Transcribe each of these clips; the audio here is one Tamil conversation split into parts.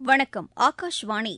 வணக்கம் ஆகாஷ்வாணி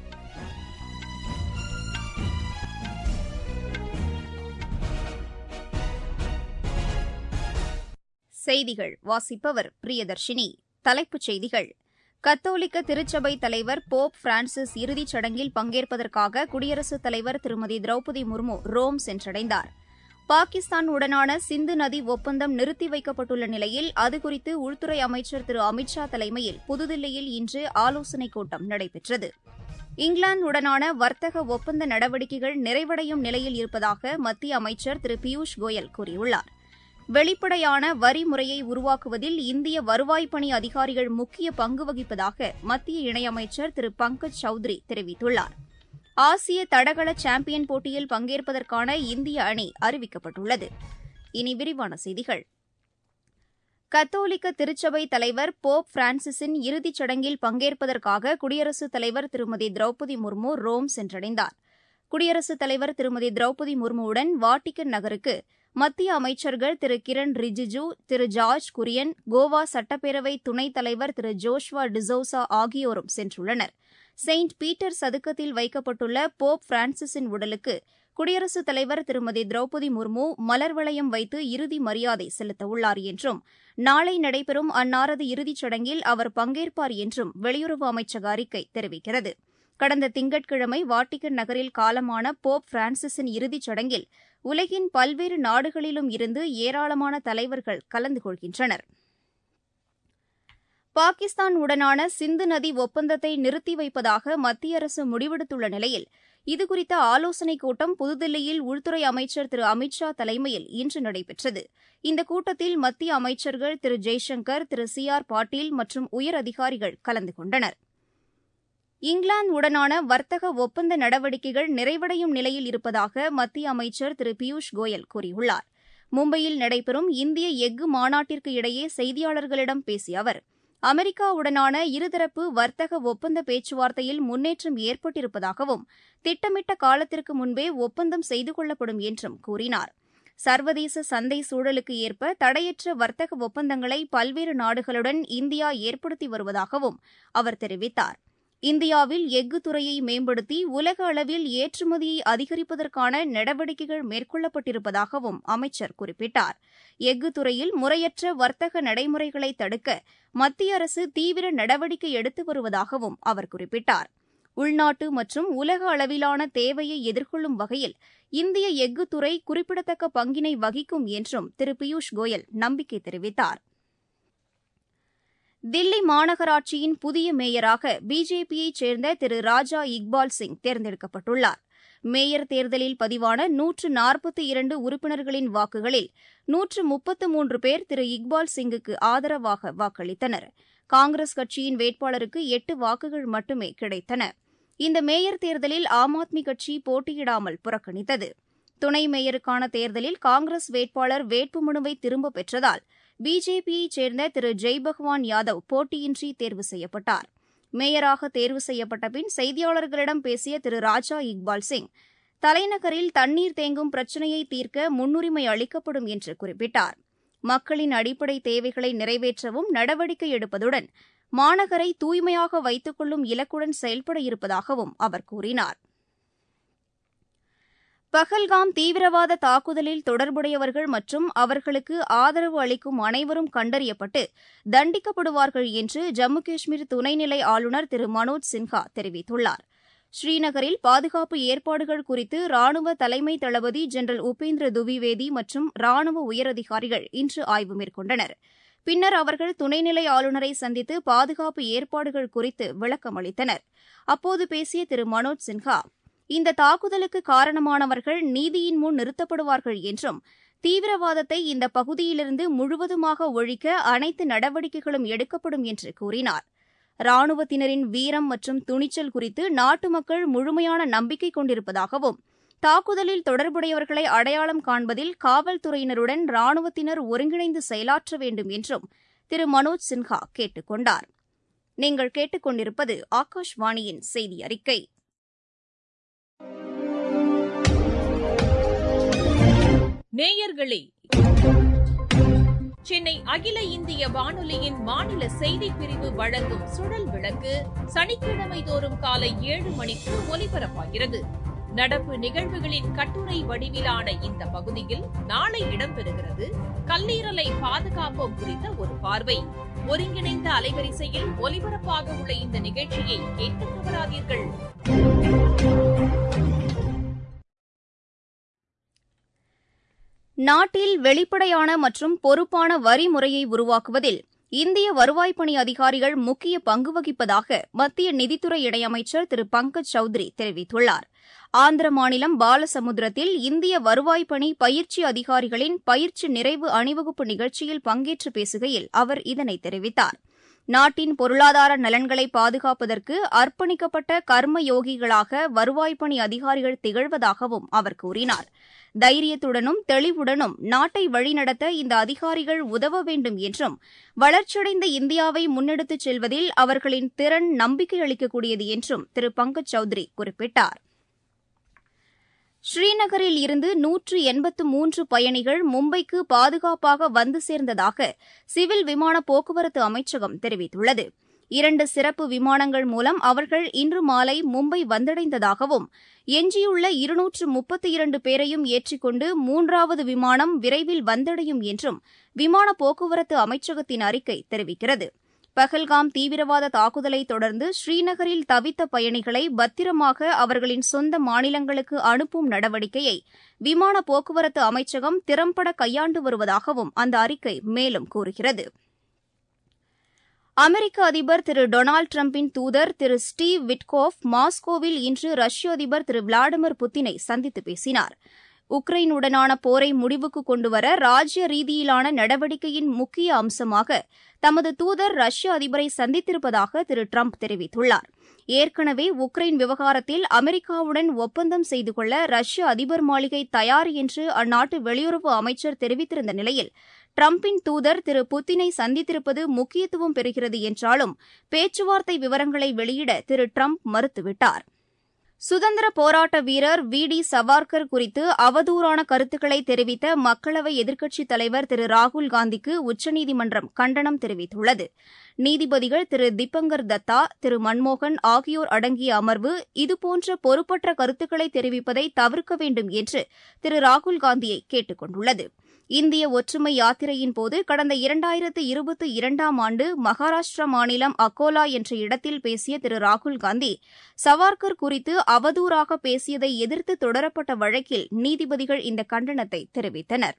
செய்திகள் வாசிப்பவர் பிரியதர்ஷினி தலைப்புச் செய்திகள் கத்தோலிக்க திருச்சபை தலைவர் போப் பிரான்சிஸ் இறுதிச் சடங்கில் பங்கேற்பதற்காக குடியரசுத் தலைவர் திருமதி திரௌபதி முர்மு ரோம் சென்றடைந்தார் பாகிஸ்தான் உடனான சிந்து நதி ஒப்பந்தம் நிறுத்தி வைக்கப்பட்டுள்ள நிலையில் அது குறித்து உள்துறை அமைச்சர் திரு அமித் ஷா தலைமையில் புதுதில்லியில் இன்று ஆலோசனைக் கூட்டம் நடைபெற்றது இங்கிலாந்து உடனான வர்த்தக ஒப்பந்த நடவடிக்கைகள் நிறைவடையும் நிலையில் இருப்பதாக மத்திய அமைச்சர் திரு பியூஷ் கோயல் கூறியுள்ளார் வெளிப்படையான வரி முறையை உருவாக்குவதில் இந்திய வருவாய் பணி அதிகாரிகள் முக்கிய பங்கு வகிப்பதாக மத்திய இணையமைச்சர் திரு பங்கஜ் சௌத்ரி தெரிவித்துள்ளார் ஆசிய தடகள சாம்பியன் போட்டியில் பங்கேற்பதற்கான இந்திய அணி அறிவிக்கப்பட்டுள்ளது இனி விரிவான செய்திகள் கத்தோலிக்க திருச்சபை தலைவர் போப் பிரான்சிஸின் இறுதிச் சடங்கில் பங்கேற்பதற்காக குடியரசுத் தலைவர் திருமதி திரௌபதி முர்மு ரோம் சென்றடைந்தார் குடியரசுத் தலைவர் திருமதி திரௌபதி முர்முவுடன் வாட்டிகன் நகருக்கு மத்திய அமைச்சர்கள் திரு கிரண் ரிஜிஜு திரு ஜார்ஜ் குரியன் கோவா சட்டப்பேரவை துணைத் தலைவர் திரு ஜோஷ்வா டிசோசா ஆகியோரும் சென்றுள்ளனர் செயின்ட் பீட்டர் சதுக்கத்தில் வைக்கப்பட்டுள்ள போப் பிரான்சிஸின் உடலுக்கு குடியரசுத் தலைவர் திருமதி திரௌபதி முர்மு மலர் வளையம் வைத்து இறுதி மரியாதை செலுத்தவுள்ளார் என்றும் நாளை நடைபெறும் அன்னாரது இறுதிச் சடங்கில் அவர் பங்கேற்பார் என்றும் வெளியுறவு அமைச்சக அறிக்கை தெரிவிக்கிறது கடந்த திங்கட்கிழமை வாட்டிகன் நகரில் காலமான போப் பிரான்சிஸின் இறுதிச் சடங்கில் உலகின் பல்வேறு நாடுகளிலும் இருந்து ஏராளமான தலைவர்கள் கலந்து கொள்கின்றனர் பாகிஸ்தான் உடனான சிந்து நதி ஒப்பந்தத்தை நிறுத்தி வைப்பதாக மத்திய அரசு முடிவெடுத்துள்ள நிலையில் இதுகுறித்த ஆலோசனைக் கூட்டம் புதுதில்லியில் உள்துறை அமைச்சர் திரு அமித் ஷா தலைமையில் இன்று நடைபெற்றது இந்த கூட்டத்தில் மத்திய அமைச்சர்கள் திரு ஜெய்சங்கர் திரு சி ஆர் பாட்டீல் மற்றும் உயர் அதிகாரிகள் கலந்து கொண்டனர் இங்கிலாந்து உடனான வர்த்தக ஒப்பந்த நடவடிக்கைகள் நிறைவடையும் நிலையில் இருப்பதாக மத்திய அமைச்சர் திரு பியூஷ் கோயல் கூறியுள்ளார் மும்பையில் நடைபெறும் இந்திய எஃகு மாநாட்டிற்கு இடையே செய்தியாளர்களிடம் பேசிய அவர் அமெரிக்காவுடனான இருதரப்பு வர்த்தக ஒப்பந்த பேச்சுவார்த்தையில் முன்னேற்றம் ஏற்பட்டிருப்பதாகவும் திட்டமிட்ட காலத்திற்கு முன்பே ஒப்பந்தம் செய்து கொள்ளப்படும் என்றும் கூறினார் சர்வதேச சந்தை சூழலுக்கு ஏற்ப தடையற்ற வர்த்தக ஒப்பந்தங்களை பல்வேறு நாடுகளுடன் இந்தியா ஏற்படுத்தி வருவதாகவும் அவர் தெரிவித்தார் இந்தியாவில் எஃகு துறையை மேம்படுத்தி உலக அளவில் ஏற்றுமதியை அதிகரிப்பதற்கான நடவடிக்கைகள் மேற்கொள்ளப்பட்டிருப்பதாகவும் அமைச்சர் குறிப்பிட்டார் எஃகு துறையில் முறையற்ற வர்த்தக நடைமுறைகளை தடுக்க மத்திய அரசு தீவிர நடவடிக்கை எடுத்து வருவதாகவும் அவர் குறிப்பிட்டார் உள்நாட்டு மற்றும் உலக அளவிலான தேவையை எதிர்கொள்ளும் வகையில் இந்திய எஃகு துறை குறிப்பிடத்தக்க பங்கினை வகிக்கும் என்றும் திரு பியூஷ் கோயல் நம்பிக்கை தெரிவித்தார் தில்லி மாநகராட்சியின் புதிய மேயராக பிஜேபியைச் சேர்ந்த திரு ராஜா இக்பால் சிங் தேர்ந்தெடுக்கப்பட்டுள்ளார் மேயர் தேர்தலில் பதிவான நூற்று நாற்பத்தி இரண்டு உறுப்பினர்களின் வாக்குகளில் நூற்று முப்பத்து மூன்று பேர் திரு இக்பால் சிங்குக்கு ஆதரவாக வாக்களித்தனர் காங்கிரஸ் கட்சியின் வேட்பாளருக்கு எட்டு வாக்குகள் மட்டுமே கிடைத்தன இந்த மேயர் தேர்தலில் ஆம் ஆத்மி கட்சி போட்டியிடாமல் புறக்கணித்தது துணை மேயருக்கான தேர்தலில் காங்கிரஸ் வேட்பாளர் வேட்புமனுவை திரும்பப் பெற்றதால் பிஜேபியைச் சேர்ந்த திரு ஜெய் பகவான் யாதவ் போட்டியின்றி தேர்வு செய்யப்பட்டார் மேயராக தேர்வு செய்யப்பட்ட பின் செய்தியாளர்களிடம் பேசிய திரு ராஜா இக்பால் சிங் தலைநகரில் தண்ணீர் தேங்கும் பிரச்சினையை தீர்க்க முன்னுரிமை அளிக்கப்படும் என்று குறிப்பிட்டார் மக்களின் அடிப்படை தேவைகளை நிறைவேற்றவும் நடவடிக்கை எடுப்பதுடன் மாநகரை தூய்மையாக வைத்துக் கொள்ளும் இலக்குடன் செயல்பட இருப்பதாகவும் அவர் கூறினார் பஹல்காம் தீவிரவாத தாக்குதலில் தொடர்புடையவர்கள் மற்றும் அவர்களுக்கு ஆதரவு அளிக்கும் அனைவரும் கண்டறியப்பட்டு தண்டிக்கப்படுவார்கள் என்று ஜம்மு காஷ்மீர் துணைநிலை ஆளுநர் திரு மனோஜ் சின்ஹா தெரிவித்துள்ளார் ஸ்ரீநகரில் பாதுகாப்பு ஏற்பாடுகள் குறித்து ராணுவ தலைமை தளபதி ஜெனரல் உபேந்திர துவிவேதி மற்றும் ராணுவ உயரதிகாரிகள் இன்று ஆய்வு மேற்கொண்டனர் பின்னர் அவர்கள் துணைநிலை ஆளுநரை சந்தித்து பாதுகாப்பு ஏற்பாடுகள் குறித்து விளக்கம் அளித்தனர் அப்போது பேசிய திரு மனோஜ் சின்ஹா இந்த தாக்குதலுக்கு காரணமானவர்கள் நீதியின் முன் நிறுத்தப்படுவார்கள் என்றும் தீவிரவாதத்தை இந்த பகுதியிலிருந்து முழுவதுமாக ஒழிக்க அனைத்து நடவடிக்கைகளும் எடுக்கப்படும் என்று கூறினார் ராணுவத்தினரின் வீரம் மற்றும் துணிச்சல் குறித்து நாட்டு மக்கள் முழுமையான நம்பிக்கை கொண்டிருப்பதாகவும் தாக்குதலில் தொடர்புடையவர்களை அடையாளம் காண்பதில் காவல்துறையினருடன் ராணுவத்தினர் ஒருங்கிணைந்து செயலாற்ற வேண்டும் என்றும் திரு மனோஜ் சின்ஹா கேட்டுக் கொண்டார் நீங்கள் கேட்டுக்கொண்டிருப்பது ஆகாஷ்வாணியின் செய்தி அறிக்கை நேயர்களே சென்னை அகில இந்திய வானொலியின் மாநில செய்திப் பிரிவு வழங்கும் சுழல் விளக்கு சனிக்கிழமை தோறும் காலை ஏழு மணிக்கு ஒலிபரப்பாகிறது நடப்பு நிகழ்வுகளின் கட்டுரை வடிவிலான இந்த பகுதியில் நாளை இடம்பெறுகிறது கல்லீரலை பாதுகாப்போம் குறித்த ஒரு பார்வை ஒருங்கிணைந்த அலைவரிசையில் ஒலிபரப்பாக உள்ள இந்த நிகழ்ச்சியை கேட்க தவறாதீர்கள் நாட்டில் வெளிப்படையான மற்றும் பொறுப்பான வரி முறையை உருவாக்குவதில் இந்திய வருவாய் பணி அதிகாரிகள் முக்கிய பங்கு வகிப்பதாக மத்திய நிதித்துறை இணையமைச்சர் திரு பங்கஜ் சௌத்ரி தெரிவித்துள்ளார் ஆந்திர மாநிலம் பாலசமுத்திரத்தில் இந்திய வருவாய் பணி பயிற்சி அதிகாரிகளின் பயிற்சி நிறைவு அணிவகுப்பு நிகழ்ச்சியில் பங்கேற்று பேசுகையில் அவர் இதனை தெரிவித்தார் நாட்டின் பொருளாதார நலன்களை பாதுகாப்பதற்கு அர்ப்பணிக்கப்பட்ட கர்ம யோகிகளாக வருவாய் பணி அதிகாரிகள் திகழ்வதாகவும் அவர் கூறினார் தைரியத்துடனும் தெளிவுடனும் நாட்டை வழிநடத்த இந்த அதிகாரிகள் உதவ வேண்டும் என்றும் வளர்ச்சியடைந்த இந்தியாவை முன்னெடுத்துச் செல்வதில் அவர்களின் திறன் நம்பிக்கை அளிக்கக்கூடியது என்றும் திரு பங்கஜ் சௌத்ரி குறிப்பிட்டார் ஸ்ரீநகரில் இருந்து நூற்று எண்பத்து மூன்று பயணிகள் மும்பைக்கு பாதுகாப்பாக வந்து சேர்ந்ததாக சிவில் விமான போக்குவரத்து அமைச்சகம் தெரிவித்துள்ளது இரண்டு சிறப்பு விமானங்கள் மூலம் அவர்கள் இன்று மாலை மும்பை வந்தடைந்ததாகவும் எஞ்சியுள்ள இருநூற்று முப்பத்தி இரண்டு பேரையும் ஏற்றிக்கொண்டு மூன்றாவது விமானம் விரைவில் வந்தடையும் என்றும் விமான போக்குவரத்து அமைச்சகத்தின் அறிக்கை தெரிவிக்கிறது பஹல்காம் தீவிரவாத தாக்குதலை தொடர்ந்து ஸ்ரீநகரில் தவித்த பயணிகளை பத்திரமாக அவர்களின் சொந்த மாநிலங்களுக்கு அனுப்பும் நடவடிக்கையை விமான போக்குவரத்து அமைச்சகம் திறம்பட கையாண்டு வருவதாகவும் அந்த அறிக்கை மேலும் கூறுகிறது அமெரிக்க அதிபர் திரு டொனால்டு டிரம்பின் தூதர் திரு ஸ்டீவ் விட்கோஃப் மாஸ்கோவில் இன்று ரஷ்ய அதிபர் திரு விளாடிமிர் புத்தினை சந்தித்து பேசினார் உக்ரைனுடனான போரை முடிவுக்கு கொண்டுவர ராஜ்ய ரீதியிலான நடவடிக்கையின் முக்கிய அம்சமாக தமது தூதர் ரஷ்ய அதிபரை சந்தித்திருப்பதாக திரு டிரம்ப் தெரிவித்துள்ளார் ஏற்கனவே உக்ரைன் விவகாரத்தில் அமெரிக்காவுடன் ஒப்பந்தம் செய்து கொள்ள ரஷ்ய அதிபர் மாளிகை தயார் என்று அந்நாட்டு வெளியுறவு அமைச்சர் தெரிவித்திருந்த நிலையில் டிரம்பின் தூதர் திரு புத்தினை சந்தித்திருப்பது முக்கியத்துவம் பெறுகிறது என்றாலும் பேச்சுவார்த்தை விவரங்களை வெளியிட திரு டிரம்ப் மறுத்துவிட்டார் சுதந்திர போராட்ட வீரர் வி டி சவார்கர் குறித்து அவதூறான கருத்துக்களை தெரிவித்த மக்களவை எதிர்க்கட்சித் தலைவர் திரு ராகுல் காந்திக்கு உச்சநீதிமன்றம் கண்டனம் தெரிவித்துள்ளது நீதிபதிகள் திரு திப்பங்கர் தத்தா திரு மன்மோகன் ஆகியோர் அடங்கிய அமர்வு இதுபோன்ற பொறுப்பற்ற கருத்துக்களை தெரிவிப்பதை தவிர்க்க வேண்டும் என்று திரு ராகுல் காந்தியை கேட்டுக் கொண்டுள்ளது இந்திய ஒற்றுமை யாத்திரையின் போது கடந்த இரண்டாயிரத்து இருபத்தி இரண்டாம் ஆண்டு மகாராஷ்டிரா மாநிலம் அக்கோலா என்ற இடத்தில் பேசிய திரு ராகுல் காந்தி சவார்கர் குறித்து அவதூறாக பேசியதை எதிர்த்து தொடரப்பட்ட வழக்கில் நீதிபதிகள் இந்த கண்டனத்தை தெரிவித்தனர்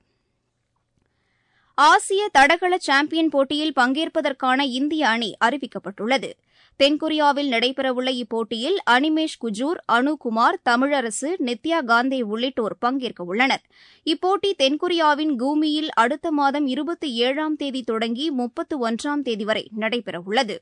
ஆசிய தடகள சாம்பியன் போட்டியில் பங்கேற்பதற்கான இந்திய அணி அறிவிக்கப்பட்டுள்ளது தென்கொரியாவில் நடைபெறவுள்ள இப்போட்டியில் அனிமேஷ் குஜூர் அனுகுமார் தமிழரசு நித்யா காந்தே உள்ளிட்டோர் பங்கேற்க உள்ளனர் இப்போட்டி தென்கொரியாவின் கூமியில் அடுத்த மாதம் இருபத்தி ஏழாம் தேதி தொடங்கி முப்பத்து ஒன்றாம் தேதி வரை நடைபெறவுள்ளது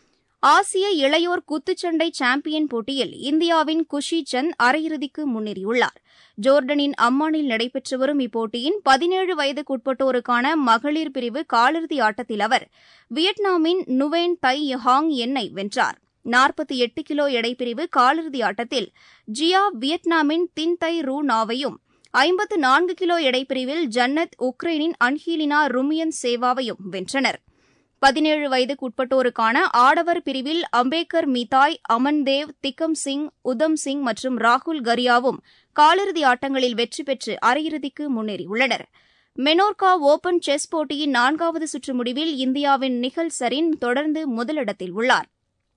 ஆசிய இளையோர் குத்துச்சண்டை சாம்பியன் போட்டியில் இந்தியாவின் குஷி சந்த் அரையிறுதிக்கு முன்னேறியுள்ளார் ஜோர்டனின் அம்மானில் நடைபெற்று வரும் இப்போட்டியின் பதினேழு வயதுக்குட்பட்டோருக்கான மகளிர் பிரிவு காலிறுதி ஆட்டத்தில் அவர் வியட்நாமின் நுவேன் தை ஹாங் எண்ணை வென்றார் நாற்பத்தி எட்டு கிலோ எடைப்பிரிவு காலிறுதி ஆட்டத்தில் ஜியா வியட்நாமின் தின் தை ரூ நாவையும் ஐம்பத்து நான்கு கிலோ எடைப்பிரிவில் ஜன்னத் உக்ரைனின் அன்ஹீலினா ருமியன் சேவாவையும் வென்றனர் பதினேழு வயதுக்குட்பட்டோருக்கான ஆடவர் பிரிவில் அம்பேக்கர் மிதாய் அமன்தேவ் திக்கம் சிங் உதம் சிங் மற்றும் ராகுல் கரியாவும் காலிறுதி ஆட்டங்களில் வெற்றி பெற்று அரையிறுதிக்கு முன்னேறியுள்ளனர் மெனோர்கா ஓபன் செஸ் போட்டியின் நான்காவது சுற்று முடிவில் இந்தியாவின் நிகல் சரின் தொடர்ந்து முதலிடத்தில் உள்ளார்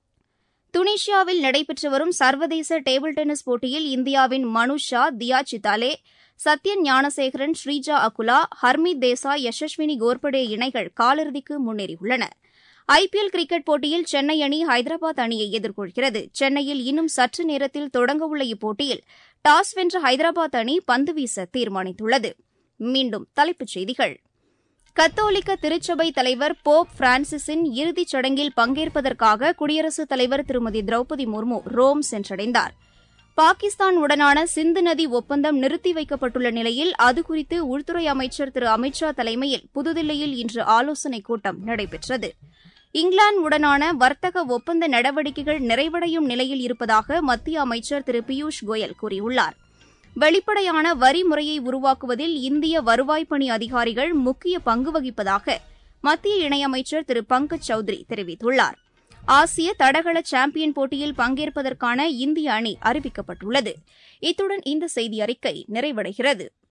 துனிஷியாவில் நடைபெற்று வரும் சர்வதேச டேபிள் டென்னிஸ் போட்டியில் இந்தியாவின் மனுஷா தியா சித்தாலே சத்யன் ஞானசேகரன் ஸ்ரீஜா அகுலா ஹர்மீத் தேசாய் யசஸ்வினி கோர்படே இணைகள் காலிறுதிக்கு முன்னேறியுள்ளன ஐபிஎல் கிரிக்கெட் போட்டியில் சென்னை அணி ஹைதராபாத் அணியை எதிர்கொள்கிறது சென்னையில் இன்னும் சற்று நேரத்தில் தொடங்கவுள்ள இப்போட்டியில் டாஸ் வென்ற ஹைதராபாத் அணி பந்து வீச தீர்மானித்துள்ளது மீண்டும் தலைப்புச் செய்திகள் கத்தோலிக்க திருச்சபை தலைவர் போப் பிரான்சிஸின் இறுதிச் சடங்கில் பங்கேற்பதற்காக குடியரசுத் தலைவர் திருமதி திரௌபதி முர்மு ரோம் சென்றடைந்தார் பாகிஸ்தான் உடனான சிந்து நதி ஒப்பந்தம் நிறுத்தி வைக்கப்பட்டுள்ள நிலையில் அது குறித்து உள்துறை அமைச்சர் திரு அமித்ஷா தலைமையில் புதுதில்லியில் இன்று ஆலோசனைக் கூட்டம் நடைபெற்றது இங்கிலாந்து உடனான வர்த்தக ஒப்பந்த நடவடிக்கைகள் நிறைவடையும் நிலையில் இருப்பதாக மத்திய அமைச்சர் திரு பியூஷ் கோயல் கூறியுள்ளார் வெளிப்படையான வரி முறையை உருவாக்குவதில் இந்திய வருவாய் பணி அதிகாரிகள் முக்கிய பங்கு வகிப்பதாக மத்திய இணையமைச்சர் திரு பங்கஜ் சௌத்ரி தெரிவித்துள்ளார் ஆசிய தடகள சாம்பியன் போட்டியில் பங்கேற்பதற்கான இந்திய அணி அறிவிக்கப்பட்டுள்ளது இத்துடன் இந்த செய்தி அறிக்கை நிறைவடைகிறது